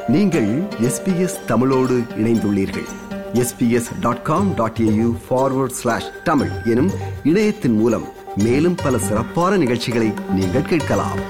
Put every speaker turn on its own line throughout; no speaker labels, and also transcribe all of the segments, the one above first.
நீங்கள் எஸ்பிஎஸ் தமிழோடு இணைந்துள்ளீர்கள் SBS dot com dot AU forward slash Tamil எனும் இணையத்தின் மூலம் மேலும் பல சிறப்பான நிகழ்ச்சிகளை நீங்கள் கேட்கலாம்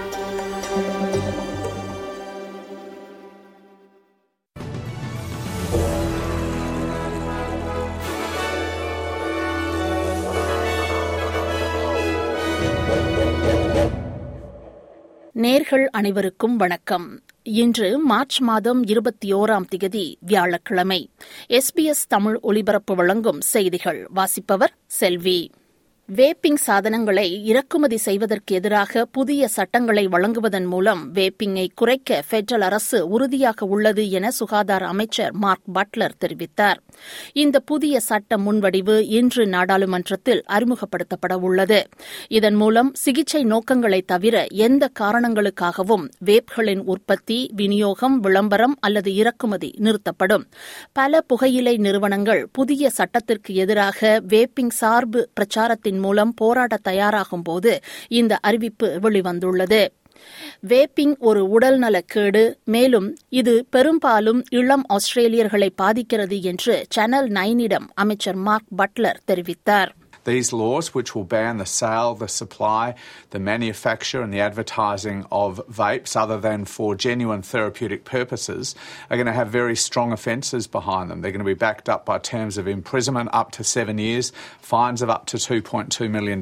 நேர்கள் அனைவருக்கும் வணக்கம் இன்று மார்ச் மாதம் இருபத்தி ஓராம் திகதி வியாழக்கிழமை எஸ்பிஎஸ் தமிழ் ஒலிபரப்பு வழங்கும் செய்திகள் வாசிப்பவர் செல்வி வேப்பிங் சாதனங்களை இறக்குமதி செய்வதற்கு எதிராக புதிய சட்டங்களை வழங்குவதன் மூலம் வேப்பிங்கை குறைக்க பெடரல் அரசு உறுதியாக உள்ளது என சுகாதார அமைச்சர் மார்க் பட்லர் தெரிவித்தார் இந்த புதிய சட்ட முன்வடிவு இன்று நாடாளுமன்றத்தில் அறிமுகப்படுத்தப்பட உள்ளது இதன் மூலம் சிகிச்சை நோக்கங்களை தவிர எந்த காரணங்களுக்காகவும் வேப்களின் உற்பத்தி விநியோகம் விளம்பரம் அல்லது இறக்குமதி நிறுத்தப்படும் பல புகையிலை நிறுவனங்கள் புதிய சட்டத்திற்கு எதிராக வேப்பிங் சார்பு பிரச்சாரத்தின் மூலம் போராட தயாராகும் போது இந்த அறிவிப்பு வெளிவந்துள்ளது வேப்பிங் ஒரு உடல்நலக்கேடு மேலும் இது பெரும்பாலும் இளம் ஆஸ்திரேலியர்களை பாதிக்கிறது என்று சேனல் நைனிடம் அமைச்சர் மார்க் பட்லர் தெரிவித்தார்
These laws, which will ban the sale, the supply, the manufacture, and the advertising of vapes other than for genuine therapeutic purposes, are going to have very strong offences behind them. They're going to be backed up by terms of imprisonment up to seven years, fines of up to $2.2 million.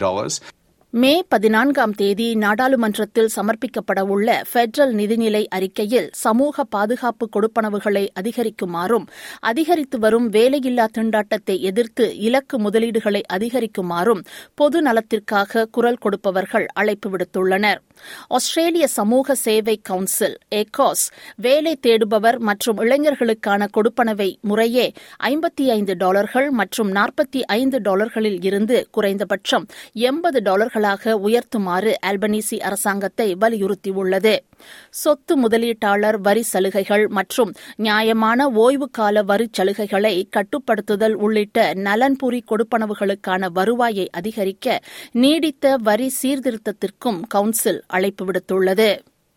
மே பதினான்காம் தேதி நாடாளுமன்றத்தில் சமர்ப்பிக்கப்பட உள்ள federal நிதிநிலை அறிக்கையில் சமூக பாதுகாப்பு கொடுப்பனவுகளை அதிகரிக்குமாறும் அதிகரித்து வரும் வேலையில்லா திண்டாட்டத்தை எதிர்த்து இலக்கு முதலீடுகளை அதிகரிக்குமாறும் பொது நலத்திற்காக குரல் கொடுப்பவர்கள் அழைப்பு விடுத்துள்ளனர் ஆஸ்திரேலிய சமூக சேவை கவுன்சில் ஏகாஸ் வேலை தேடுபவர் மற்றும் இளைஞர்களுக்கான கொடுப்பனவை முறையே ஐம்பத்தி ஐந்து டாலர்கள் மற்றும் நாற்பத்தி ஐந்து டாலர்களில் இருந்து குறைந்தபட்சம் எண்பது டாலர்களாக உயர்த்துமாறு ஆல்பனீசி அரசாங்கத்தை வலியுறுத்தியுள்ளது சொத்து முதலீட்டாளர் வரி சலுகைகள் மற்றும் நியாயமான ஓய்வு கால வரி சலுகைகளை கட்டுப்படுத்துதல் உள்ளிட்ட நலன்புரி கொடுப்பனவுகளுக்கான வருவாயை அதிகரிக்க நீடித்த வரி சீர்திருத்தத்திற்கும் கவுன்சில் அழைப்பு விடுத்துள்ளது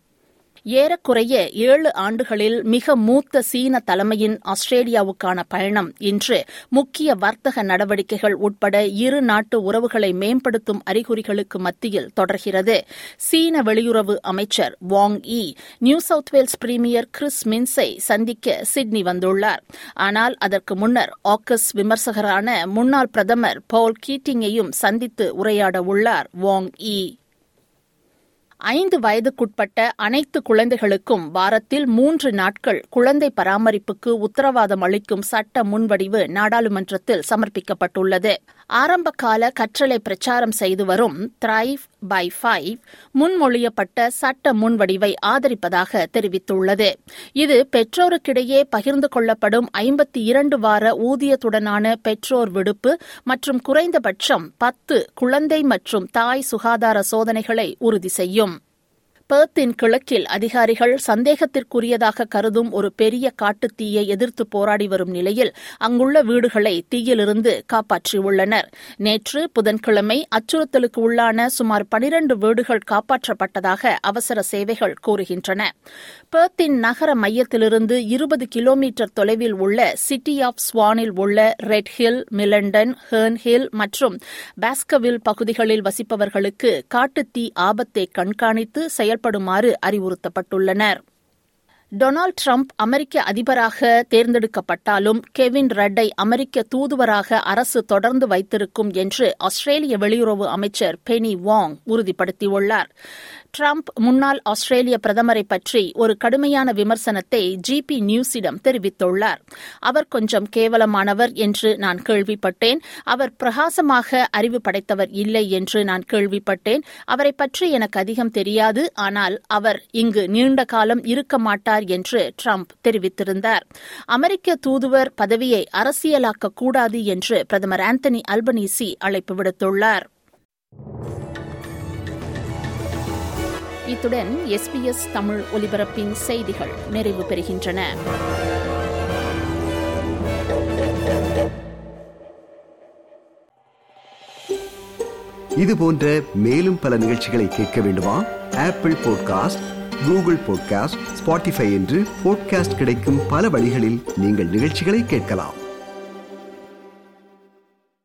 ஏறக்குறைய ஏழு ஆண்டுகளில் மிக மூத்த சீன தலைமையின் ஆஸ்திரேலியாவுக்கான பயணம் இன்று முக்கிய வர்த்தக நடவடிக்கைகள் உட்பட இரு நாட்டு உறவுகளை மேம்படுத்தும் அறிகுறிகளுக்கு மத்தியில் தொடர்கிறது சீன வெளியுறவு அமைச்சர் Wang Yi New South Wales premier Chris மின்ஸை சந்திக்க சிட்னி வந்துள்ளார் ஆனால் அதற்கு முன்னர் ஆக்கஸ் விமர்சகரான முன்னாள் பிரதமர் பவுல் கீட்டிங்கையும் சந்தித்து உரையாட உள்ளார் வாங் இ ஐந்து வயதுக்குட்பட்ட அனைத்து குழந்தைகளுக்கும் வாரத்தில் மூன்று நாட்கள் குழந்தை பராமரிப்புக்கு உத்தரவாதம் அளிக்கும் சட்ட முன்வடிவு நாடாளுமன்றத்தில் சமர்ப்பிக்கப்பட்டுள்ளது ஆரம்பகால கற்றலை பிரச்சாரம் செய்து வரும் த்ரைவ் பை ஃபைவ் முன்மொழியப்பட்ட சட்ட முன்வடிவை ஆதரிப்பதாக தெரிவித்துள்ளது இது பெற்றோருக்கிடையே பகிர்ந்து கொள்ளப்படும் ஐம்பத்தி இரண்டு வார ஊதியத்துடனான பெற்றோர் விடுப்பு மற்றும் குறைந்தபட்சம் பத்து குழந்தை மற்றும் தாய் சுகாதார சோதனைகளை உறுதி செய்யும் பெர்த்தின் கிழக்கில் அதிகாரிகள் சந்தேகத்திற்குரியதாக கருதும் ஒரு பெரிய காட்டுத்தீயை எதிர்த்து போராடி வரும் நிலையில் அங்குள்ள வீடுகளை தீயிலிருந்து காப்பாற்றியுள்ளனர் நேற்று புதன்கிழமை அச்சுறுத்தலுக்கு உள்ளான சுமார் பனிரண்டு வீடுகள் காப்பாற்றப்பட்டதாக அவசர சேவைகள் கூறுகின்றன பெர்த்தின் நகர மையத்திலிருந்து இருபது கிலோமீட்டர் தொலைவில் உள்ள சிட்டி ஆஃப் ஸ்வானில் உள்ள ரெட் ஹில் மிலண்டன் ஹேர்ன் ஹில் மற்றும் பாஸ்கவில் பகுதிகளில் வசிப்பவர்களுக்கு காட்டுத்தீ ஆபத்தை கண்காணித்து செயல் செயல்படுமாறு அறிவுறுத்தப்பட்டுள்ளனர் டொனால்டு டிரம்ப் அமெரிக்க அதிபராக தேர்ந்தெடுக்கப்பட்டாலும் கெவின் ரட்டை அமெரிக்க தூதுவராக அரசு தொடர்ந்து வைத்திருக்கும் என்று ஆஸ்திரேலிய வெளியுறவு அமைச்சர் பெனி வாங் உறுதிப்படுத்தியுள்ளார் டிரம்ப் முன்னாள் ஆஸ்திரேலிய பிரதமரை பற்றி ஒரு கடுமையான விமர்சனத்தை ஜிபி நியூஸிடம் தெரிவித்துள்ளார் அவர் கொஞ்சம் கேவலமானவர் என்று நான் கேள்விப்பட்டேன் அவர் பிரகாசமாக அறிவு படைத்தவர் இல்லை என்று நான் கேள்விப்பட்டேன் அவரை பற்றி எனக்கு அதிகம் தெரியாது ஆனால் அவர் இங்கு நீண்ட காலம் இருக்க மாட்டார் என்று டிரம்ப் தெரிவித்திருந்தார் அமெரிக்க தூதுவர் பதவியை அரசியலாக்க கூடாது என்று பிரதமர் ஆந்தனி அல்பனீசி அழைப்பு விடுத்துள்ளார் இத்துடன் எஸ்பிஎஸ் தமிழ் ஒலிபரப்பின் செய்திகள் நிறைவு பெறுகின்றன
இது போன்ற மேலும் பல நிகழ்ச்சிகளை கேட்க வேண்டுமா Apple podcast Google podcast Spotify என்று பாட்காஸ்ட் கிடைக்கும் பல வழிகளில் நீங்கள் நிகழ்ச்சிகளை கேட்கலாம்